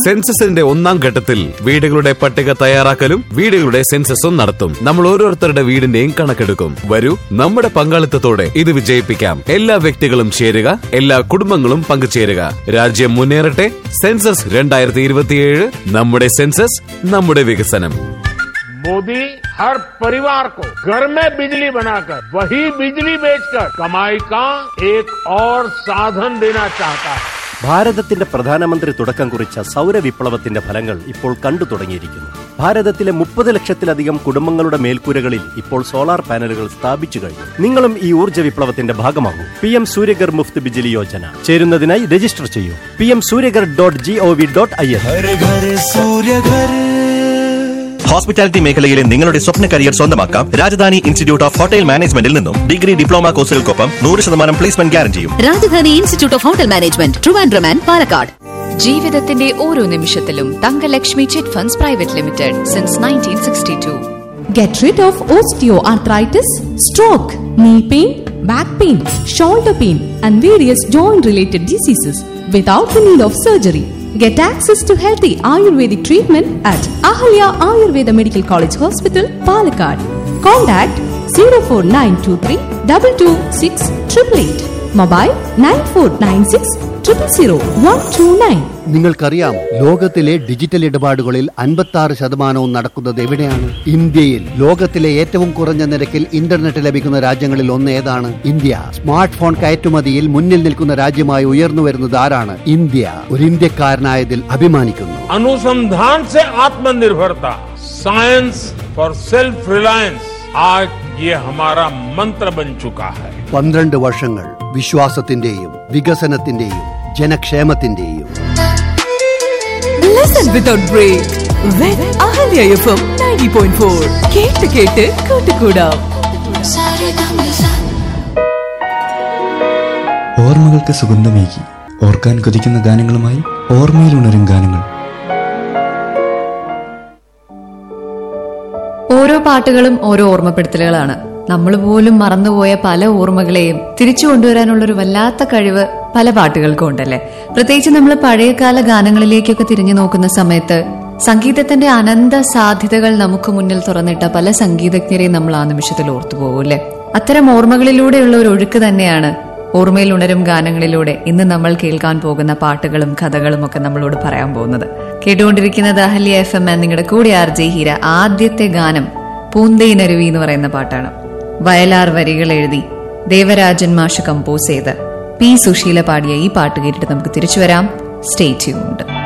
സെൻസസിന്റെ ഒന്നാം ഘട്ടത്തിൽ വീടുകളുടെ പട്ടിക തയ്യാറാക്കലും വീടുകളുടെ സെൻസസും നടത്തും നമ്മൾ ഓരോരുത്തരുടെ വീടിന്റെയും കണക്കെടുക്കും വരൂ നമ്മുടെ പങ്കാളിത്തത്തോടെ ഇത് വിജയിപ്പിക്കാം എല്ലാ വ്യക്തികളും ചേരുക എല്ലാ കുടുംബങ്ങളും പങ്കുചേരുക രാജ്യം മുന്നേറട്ടെ സെൻസസ് രണ്ടായിരത്തി ഇരുപത്തിയേഴ് നമ്മുടെ സെൻസസ് നമ്മുടെ വികസനം मोदी हर परिवार को घर में बिजली बनाकर वही बिजली बेचकर कमाई का एक और साधन देना चाहता है ഭാരതത്തിന്റെ പ്രധാനമന്ത്രി തുടക്കം കുറിച്ച സൗരവിപ്ലവത്തിന്റെ ഫലങ്ങൾ ഇപ്പോൾ കണ്ടു തുടങ്ങിയിരിക്കുന്നു ഭാരതത്തിലെ മുപ്പത് ലക്ഷത്തിലധികം കുടുംബങ്ങളുടെ മേൽക്കൂരകളിൽ ഇപ്പോൾ സോളാർ പാനലുകൾ സ്ഥാപിച്ചു കഴിഞ്ഞു നിങ്ങളും ഈ ഊർജ്ജ വിപ്ലവത്തിന്റെ ഭാഗമാകൂ പി എം സൂര്യഗർ മുഫ്ത് ബിജിലി യോജന ചേരുന്നതിനായി രജിസ്റ്റർ ചെയ്യൂ P M Suryaghar dot G O V dot I N hospitality മേഖലയിലെ നിങ്ങളുടെ സ്വപ്ന കരിയർ സ്വന്തമാക്കാം രാജധാനി ഇൻസ്റ്റിറ്റ്യൂട്ട് ഓഫ് ഹോട്ടൽ മാനേജ്മെന്റിൽ നിന്നും ഡിഗ്രി ഡിപ്ലോമ കോഴ്സുകൾക്കൊപ്പം നൂറ് ശതമാനം പ്ലേസ്മെന്റ് ഗ്യാരണ്ടിയും Rajadhani institute of hotel management Trivandrum and Palakkad ജീവിതത്തിന്റെ ഓരോ നിമിഷത്തിലും Thankalakshmi chit funds private limited since nineteen sixty two Get rid of osteoarthritis, stroke, knee pain, back pain, shoulder pain, and various joint related diseases without the need of surgery. Get access to healthy Ayurvedic treatment at Ahalya Ayurveda Medical College Hospital, Palakkad. Contact 04923 226 888. Mobile 9496 000 129. നിങ്ങൾക്കറിയാം ലോകത്തിലെ digital ഇടപാടുകളിൽ അൻപത്തി ആറ് ശതമാനവും നടക്കുന്നത് എവിടെയാണ് ഇന്ത്യയിൽ ലോകത്തിലെ ഏറ്റവും കുറഞ്ഞ നിരക്കിൽ ഇന്റർനെറ്റ് ലഭിക്കുന്ന രാജ്യങ്ങളിൽ ഒന്ന് ഏതാണ് ഇന്ത്യ സ്മാർട്ട് ഫോൺ കയറ്റുമതിയിൽ മുന്നിൽ നിൽക്കുന്ന രാജ്യമായി ഉയർന്നു വരുന്നത് ആരാണ് ഇന്ത്യ ഒരു ഇന്ത്യക്കാരനായതിൽ അഭിമാനിക്കുന്നു अनुसंधान से आत्मनिर्भरता साइंस फॉर सेल्फ रिलायंस आज ये हमारा मंत्र बन चुका है പന്ത്രണ്ട് വർഷങ്ങൾ വിശ്വാസത്തിന്റെയും വികസനത്തിന്റെയും ജനക്ഷേമത്തിന്റെയും Listen without break with Ahalya FM 90.4. കേട്ട് കേട്ട് കൂട്ടുകൂടാം ഓർമ്മകൾക്ക് സുഗന്ധമേകി ഓർക്കാൻ കൊതിക്കുന്ന ഗാനങ്ങളുമായി ഓർമ്മയിൽ ഉണരും ഗാനങ്ങൾ ഓരോ പാട്ടുകളും ഓരോ ഓർമ്മപ്പെടുത്തലുകളാണ് നമ്മൾ പോലും മറന്നുപോയ പല ഓർമ്മകളെയും തിരിച്ചു കൊണ്ടുവരാനുള്ള ഒരു വല്ലാത്ത കഴിവ് പല പാട്ടുകൾക്കും ഉണ്ടല്ലേ പ്രത്യേകിച്ച് നമ്മൾ പഴയകാല ഗാനങ്ങളിലേക്കൊക്കെ തിരിഞ്ഞു നോക്കുന്ന സമയത്ത് സംഗീതത്തിന്റെ അനന്ത സാധ്യതകൾ നമുക്ക് മുന്നിൽ തുറന്നിട്ട പല സംഗീതജ്ഞരെയും നമ്മൾ ആ നിമിഷത്തിൽ ഓർത്തു പോകും അല്ലെ അത്തരം ഓർമ്മകളിലൂടെയുള്ള ഒരു ഒഴുക്ക് തന്നെയാണ് ഓർമ്മയിൽ ഉണരും ഗാനങ്ങളിലൂടെ ഇന്ന് നമ്മൾ കേൾക്കാൻ പോകുന്ന പാട്ടുകളും കഥകളും ഒക്കെ നമ്മളോട് പറയാൻ പോകുന്നത് കേട്ടുകൊണ്ടിരിക്കുന്നത് അഹല്യ എഫ് എം നിങ്ങളുടെ കൂടെ ആർ ജെ ഹീര ആദ്യത്തെ ഗാനം പൂന്തേനരുവി എന്ന് പറയുന്ന പാട്ടാണ് വയലാർ വരികൾ എഴുതി ദേവരാജൻ മാഷ് കമ്പോസ് ചെയ്ത് പി സുശീല പാടിയ ഈ പാട്ട് കേട്ടിട്ട് നമുക്ക് തിരിച്ചു വരാം സ്റ്റേ ട്യൂൺഡ്